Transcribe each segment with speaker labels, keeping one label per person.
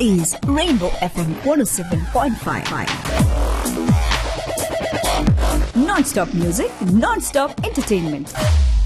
Speaker 1: is Rainbow FM 107.5. Non-stop music, non-stop entertainment.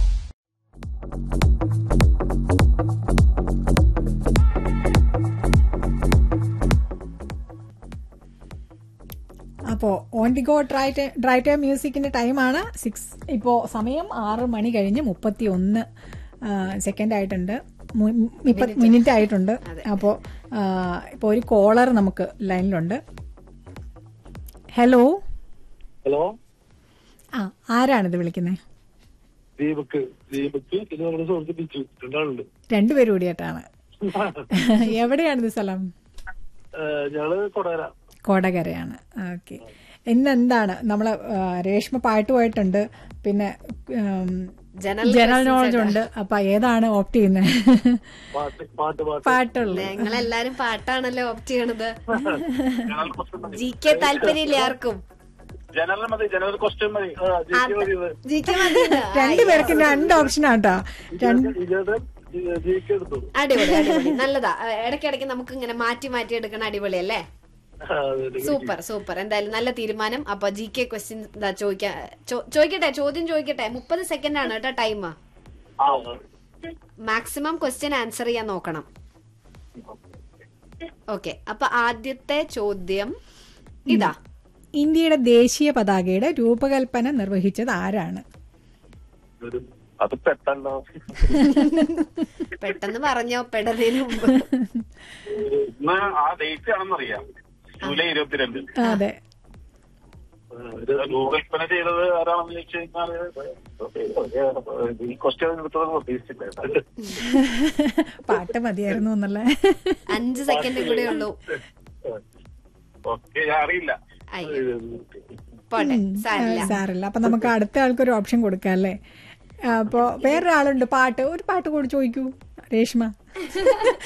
Speaker 2: അപ്പോൾ on the go dry dry time മ്യൂസിക്കിന്റെ ടൈമാണ് six ഇപ്പോൾ സമയം ആറ് മണി കഴിഞ്ഞ് മുപ്പത്തി ഒന്ന് സെക്കൻഡ് ആയിട്ടുണ്ട് മിനിറ്റ് ആയിട്ടുണ്ട് അപ്പോൾ ഇപ്പോൾ ഒരു കോളർ നമുക്ക് ലൈനിലുണ്ട് ഹലോ
Speaker 3: ഹലോ
Speaker 2: ആ ആരാണിത് വിളിക്കുന്നത്
Speaker 3: ദീപക്ക് ദീപക്ക് പിന്നെ നമ്മുടെ സുഹൃത്ത് ബിച്ചു രണ്ടാളുണ്ട്
Speaker 2: രണ്ടുപേരും കൂടിയായിട്ടാണ് എവിടെയാണിത് സ്ഥലം
Speaker 3: ഏഹ് ഞങ്ങള് കൊടകര
Speaker 2: കോടകരയാണ് ഓക്കെ ഇന്ന് എന്താണ് നമ്മള് ആ, രേഷ്മ പാട്ട് പോയിട്ടുണ്ട് പിന്നെ ഉം,
Speaker 4: ജനറൽ
Speaker 2: ജനറൽ നോളജ് ഉണ്ട് അപ്പൊ ഏതാണ് ഓപ്റ്റ് ചെയ്യുന്നത്
Speaker 3: പാട്ട് പാട്ട് പാട്ട്
Speaker 2: പാട്ടുള്ളൂ
Speaker 4: ഞങ്ങളെല്ലാരും പാട്ടാണല്ലോ ഓപ്റ്റ് ചെയ്യണത് ജി കെ താല്പര്യമില്ല ആർക്കും
Speaker 3: ജനറൽ മതി ജനറൽ ക്വസ്റ്റ്യൻ മതി ആ, ജി കെ മതി ഇത്.
Speaker 4: ജി കെ മതി
Speaker 2: രണ്ടുപേർക്ക് രണ്ട് ഓപ്ഷൻ ആട്ടോ രണ്ട്
Speaker 3: ഇരുപത് ജി കെ എടുത്തു
Speaker 4: അടിപൊളി അടിപൊളി നല്ലതാ ഇടയ്ക്കിടയ്ക്ക് നമുക്ക് ഇങ്ങനെ മാറ്റി മാറ്റി എടുക്കണ അടിപൊളി അല്ലേ
Speaker 3: ആ, അതെ.
Speaker 4: സൂപ്പർ സൂപ്പർ എന്തായാലും നല്ല തീരുമാനം അപ്പൊ ജി കെ ക്വസ്റ്റ്യൻ ചോദിക്കാ ചോ- ചോദിക്കട്ടെ ചോദ്യം ചോദിക്കട്ടെ മുപ്പത് സെക്കൻഡ് ആണ് കേട്ടോ ടൈം
Speaker 3: ആ,
Speaker 4: മാക്സിമം ക്വസ്റ്റ്യൻ ആൻസർ ചെയ്യാൻ നോക്കണം ഓക്കെ അപ്പൊ ആദ്യത്തെ ചോദ്യം ഇതാ
Speaker 2: ഇന്ത്യയുടെ ദേശീയ പതാകയുടെ രൂപകൽപ്പന നിർവഹിച്ചത് ആരാണ്
Speaker 3: ഒരു- അത് പെട്ടെന്ന്
Speaker 4: പെട്ടെന്ന് പറഞ്ഞോ പെടുന്നതിന് മുമ്പ്
Speaker 3: ഇന്ന് ആ ഡേറ്റ് ആണെന്നറിയാം ജൂലൈ ഇരുപത്തിരണ്ട്
Speaker 2: അതെ
Speaker 3: രൂപകൽപ്പന ചെയ്തത് ആരാണെന്ന് ചോദിച്ചു കഴിഞ്ഞാൽ ഈ ക്വസ്റ്റ്യൻ എടുത്തത് ഉദ്ദേശിച്ചില്ല
Speaker 2: പാട്ട് മതിയായിരുന്നു എന്നല്ലേ
Speaker 4: അഞ്ച് സെക്കൻഡ് കൂടെ ഉള്ളൂ
Speaker 3: ഓക്കെ ഞാൻ അറിയില്ല
Speaker 4: അയ്യോ പോട്ടെ സാരില്ല
Speaker 2: സാറില്ല അപ്പൊ നമുക്ക് അടുത്ത ആൾക്കൊരു ഓപ്ഷൻ കൊടുക്കാം അല്ലേ അപ്പോ വേറൊരാളുണ്ട് പാട്ട് ഒരു പാട്ട് കൂടി ചോദിക്കൂ രേഷ്മ